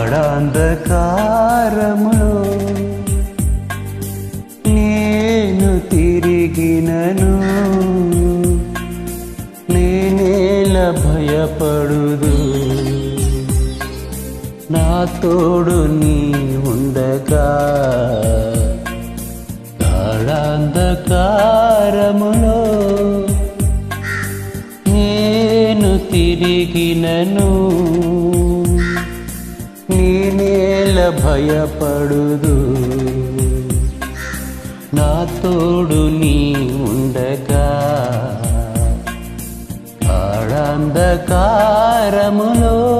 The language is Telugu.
గాఢాంధకారములో నేను తిరిగినను నేనేల భయపడుదు నా తోడు నీ ఉండగా గాఢాంధకారములో నేను తిరిగినను నేనేల భయపడుదు నా తోడు నీ ఉండగా ఆడంధకారములో